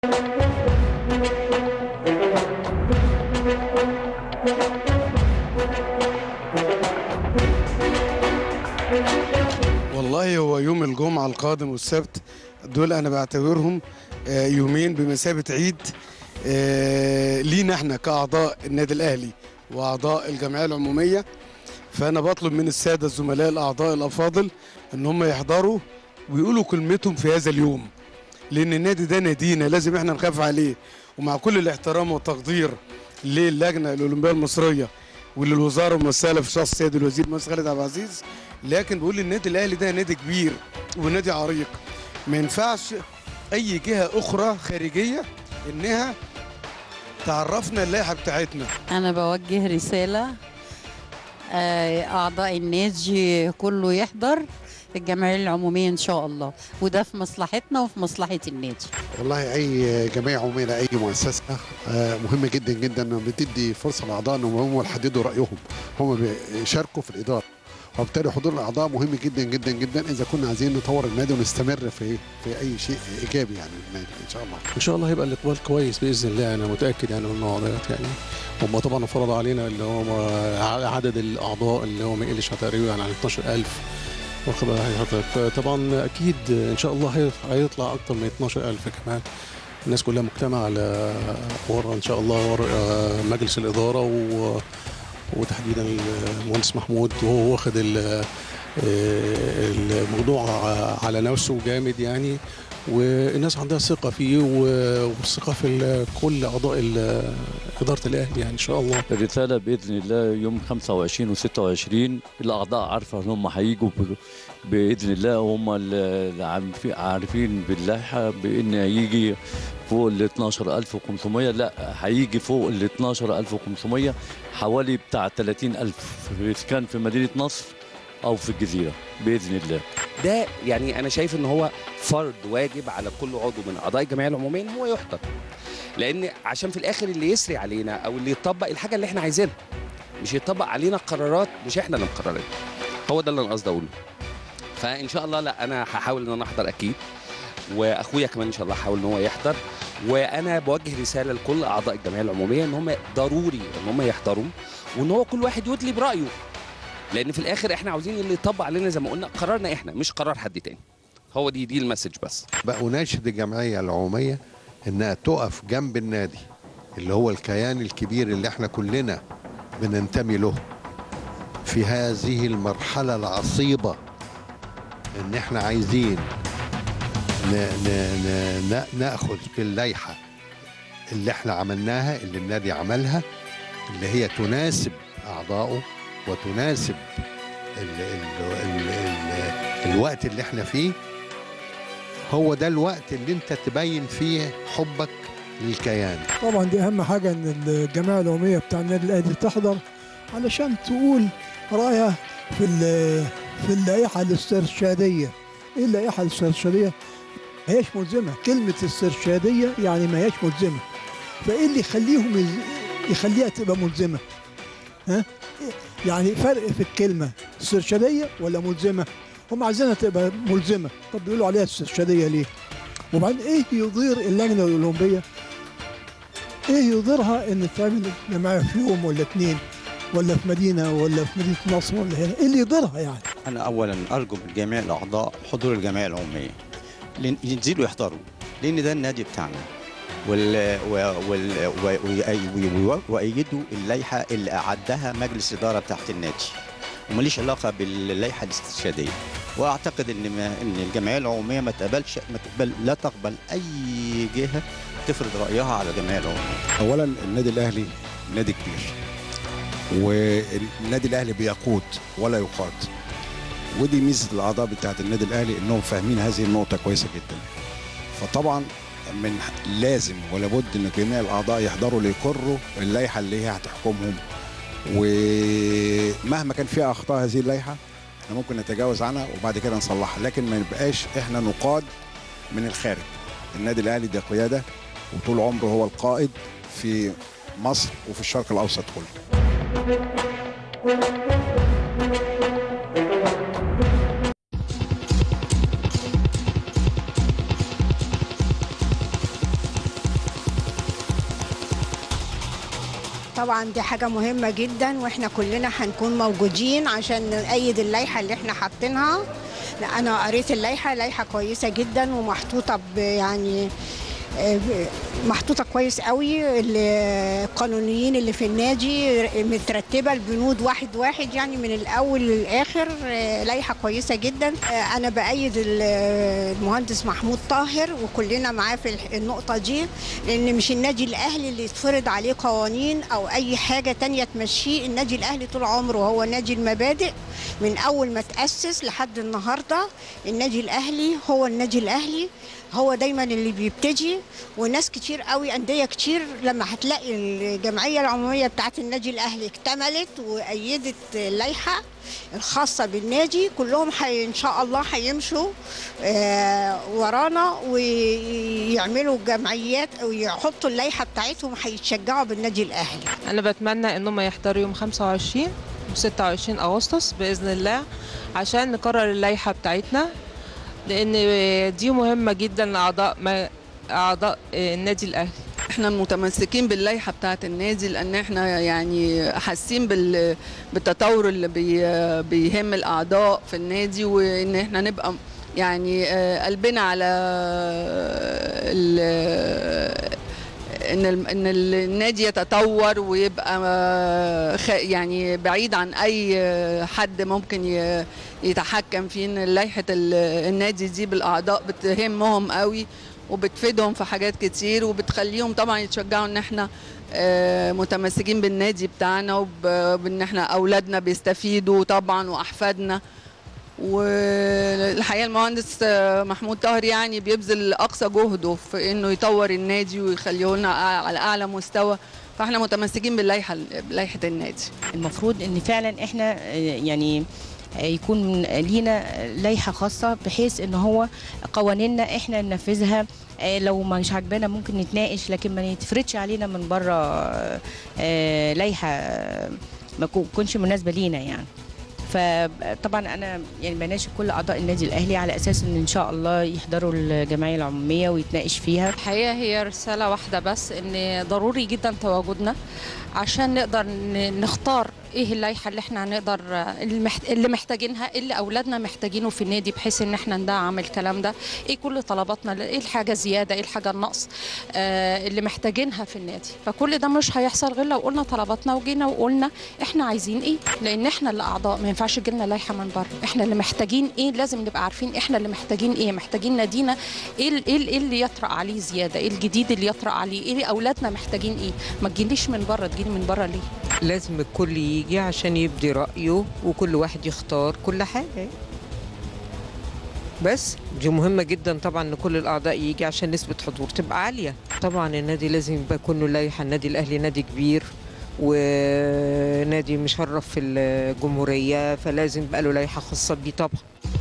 والله هو يوم الجمعة القادم والسبت دول أنا بعتبرهم آه، يومين بمثابة عيد آه، لينا احنا كأعضاء النادي الأهلي وأعضاء الجمعية العمومية فأنا بطلب من السادة الزملاء الأعضاء الأفاضل إن هم يحضروا ويقولوا كلمتهم في هذا اليوم لأن النادي ده نادينا لازم احنا نخاف عليه ومع كل الاحترام والتقدير للجنة الأولمبية المصرية وللوزاره الممثله في شخص السيد الوزير مصر خالد عبد العزيز لكن بقول النادي الاهلي ده نادي كبير ونادي عريق ما ينفعش اي جهه اخرى خارجيه انها تعرفنا اللائحه بتاعتنا أنا بوجه رسالة آه، أعضاء النادي كله يحضر الجمعية العمومية إن شاء الله وده في مصلحتنا وفي مصلحة النادي والله اي جمعيه عموميه لاي مؤسسه آه، مهمه جدا جدا انها بتدي فرصه للاعضاء انهم هم يحددوا رايهم هم بيشاركوا في الاداره وبالتالي حضور الاعضاء مهم جدا جدا جدا اذا كنا عايزين نطور النادي ونستمر في في اي شيء ايجابي يعني النادي ان شاء الله ان شاء الله هيبقى الاقبال كويس باذن الله انا متاكد يعني من الموضوع ديت يعني هم طبعا فرضوا علينا اللي هو عدد الاعضاء اللي هو ما يقلش تقريبا عن 12000 واخد بالك حضرتك طبعا اكيد ان شاء الله هي- هيطلع اكتر من 12000 كمان الناس كلها مجتمعه على ورا ان شاء الله ورا آه، مجلس الاداره و وتحديدا المهندس محمود وهو واخد ال- آه، الموضوع على نفسه جامد يعني والناس عندها ثقه فيه و- والثقه في ال- كل اعضاء ال- اداره الاهلي يعني ان شاء الله الرسالة بإذن الله يوم 25 و26 الأعضاء عارفة إن هم هيجوا ب- بإذن الله وهم اللي عارفين- عارفين باللائحة بإن هيجي فوق ال 12500 لا هيجي فوق ال 12500 حوالي بتاع 30000 في- كان في مدينة نصر أو في الجزيرة بإذن الله ده يعني انا شايف ان هو فرض واجب على كل عضو من اعضاء الجمعيه العموميه ان هو يحضر لان عشان في الاخر اللي يسري علينا او اللي يطبق الحاجه اللي احنا عايزينها مش يطبق علينا قرارات مش احنا اللي مقررينها هو ده اللي انا قصدي اقوله فان شاء الله لا انا هحاول ان انا احضر اكيد واخويا كمان ان شاء الله هحاول ان هو يحضر وانا بوجه رساله لكل اعضاء الجمعيه العموميه ان هم ضروري ان هم يحضروا وان هو كل واحد يدلي برايه لان في الاخر احنا عاوزين اللي يطبق علينا زي ما قلنا قرارنا احنا مش قرار حد تاني هو دي دي المسج بس بقى اناشد الجمعيه العموميه انها تقف جنب النادي اللي هو الكيان الكبير اللي احنا كلنا بننتمي له في هذه المرحله العصيبه ان احنا عايزين ن ن ن ن ناخذ باللائحه اللي احنا عملناها اللي النادي عملها اللي هي تناسب اعضائه وتناسب ال ال ال ال الوقت اللي احنا فيه هو ده الوقت اللي انت تبين فيه حبك للكيان طبعا دي اهم حاجه ان الجمعيه العموميه بتاع النادي الاهلي تحضر علشان تقول رايها في ال- في اللائحه الاسترشاديه ايه اللائحه الاسترشاديه ما هياش ملزمه كلمه استرشاديه يعني ما هياش ملزمه فايه اللي يخليهم يز- يخليها تبقى ملزمه ها يعني فرق في الكلمه استرشاديه ولا ملزمه هم عايزينها تبقى ملزمه طب بيقولوا عليها استرشاديه ليه وبعدين ايه يضير اللجنه الاولمبيه ايه يضرها ان تعمل جماعه في يوم ولا اتنين ولا في مدينه ولا في مدينه نصر ولا هنا ايه اللي يضرها يعني أنا أولا أرجو من جميع الأعضاء حضور الجمعية العمومية لأن ينزلوا يحضروا لأن ده النادي بتاعنا وال و- وال و- وي- وي- وأيدوا اللائحة اللي أعدها مجلس إدارة تحت النادي ومليش علاقة باللائحة الاستشهادية وأعتقد إن ما إن الجمعية العمومية ما تقبلش ما تقبل لا تقبل أي جهة تفرض رأيها على الجمعية العمومية اولا النادي الاهلي نادي كبير والنادي الاهلي بيقود ولا يقاد ودي ميزه الاعضاء بتاعت النادي الاهلي انهم فاهمين هذه النقطه كويسه جدا فطبعا من لازم ولابد ان جميع الاعضاء يحضروا ليقروا اللائحه اللي هي هتحكمهم ومهما كان فيها اخطاء هذه اللائحه احنا ممكن نتجاوز عنها وبعد كده نصلحها لكن ما نبقاش احنا نقاد من الخارج النادي الاهلي ده قياده وطول عمره هو القائد في مصر وفي الشرق الاوسط كله طبعا دي حاجة مهمة جدا واحنا كلنا هنكون موجودين عشان نأيد اللائحة اللي احنا حاطينها لا، انا قريت اللائحة لائحة كويسة جدا ومحطوطة ب- يعني آه، ب- محطوطة كويس قوي ال- القانونيين اللي في النادي مترتبة البنود واحد واحد يعني من الأول للآخر آه، لائحة كويسة جدا آه، أنا بأيد ال- المهندس محمود طاهر وكلنا معاه في الح- النقطة دي لأن مش النادي الأهلي اللي يتفرض عليه قوانين أو أي حاجة تانية تمشيه النادي الأهلي طول عمره هو نادي المبادئ من أول ما تأسس لحد النهاردة النادي الأهلي هو النادي الأهلي هو دايما اللي بيبتدي وناس كتير قوي انديه كتير لما هتلاقي الجمعيه العموميه بتاعت النادي الاهلي اكتملت وايدت اللائحه الخاصه بالنادي كلهم حي ان شاء الله هيمشوا آه، ورانا ويعملوا جمعيات او يحطوا اللائحه بتاعتهم هيتشجعوا بالنادي الاهلي انا بتمنى ان هم يحضروا يوم 25 و 26 اغسطس باذن الله عشان نكرر اللائحه بتاعتنا لان دي مهمه جدا لاعضاء ما اعضاء النادي الاهلي احنا متمسكين باللائحه بتاعه النادي لان احنا يعني حاسين بال- بالتطور اللي بي بيهم الاعضاء في النادي وان احنا نبقى يعني آه، قلبنا على ال- ان ال- ان النادي يتطور ويبقى آه، خ- يعني بعيد عن اي حد ممكن ي- يتحكم فيه ان لائحه ال- النادي دي بالاعضاء بتهمهم قوي وبتفيدهم في حاجات كتير وبتخليهم طبعا يتشجعوا ان احنا آه، متمسكين بالنادي بتاعنا وب- وبان احنا اولادنا بيستفيدوا طبعا واحفادنا والحقيقه المهندس آه، محمود طاهر يعني بيبذل اقصى جهده في انه يطور النادي ويخليه لنا على اعلى مستوى فاحنا متمسكين باللائحه بلائحه النادي المفروض ان فعلا احنا آه، يعني آه، يكون لينا لائحه خاصه بحيث ان هو قوانيننا احنا ننفذها آه، لو مش عاجبانا ممكن نتناقش لكن ما يتفرضش علينا من بره آه، لائحه آه، ما تكون- تكونش مناسبه لينا يعني فطبعا انا يعني بناشد كل اعضاء النادي الاهلي على اساس ان ان شاء الله يحضروا الجمعيه العموميه ويتناقش فيها الحقيقة هي رسالة واحدة بس إن ضروري جدا تواجدنا عشان نقدر ن- نختار ايه اللائحة اللي احنا هنقدر اللي محت- اللي محتاجينها اللي اولادنا محتاجينه في النادي بحيث ان احنا ندعم الكلام ده ايه كل طلباتنا ايه الحاجة زيادة ايه الحاجة النقص آه اللي محتاجينها في النادي فكل ده مش هيحصل غير لو قلنا طلباتنا وجينا وقلنا احنا عايزين ايه لان احنا اللي اعضاء ما ينفعش تجيلنا لائحة من بره احنا اللي محتاجين ايه لازم نبقى عارفين احنا اللي محتاجين ايه محتاجين نادينا ايه ال- ايه ال- إيه اللي يطرأ عليه زيادة ايه الجديد اللي يطرأ عليه ايه اولادنا محتاجين ايه ما تجيليش من بره تجيلي من بره ليه لازم الكل يجي عشان يبدي رأيه وكل واحد يختار كل حاجة بس دي مهمة جدا طبعا ان كل الأعضاء يجي عشان نسبة حضور تبقى عالية طبعا النادي لازم يبقى كله لايحة النادي الأهلي نادي كبير ونادي مشرف في الجمهورية فلازم يبقى له لايحة خاصة بيه طبعا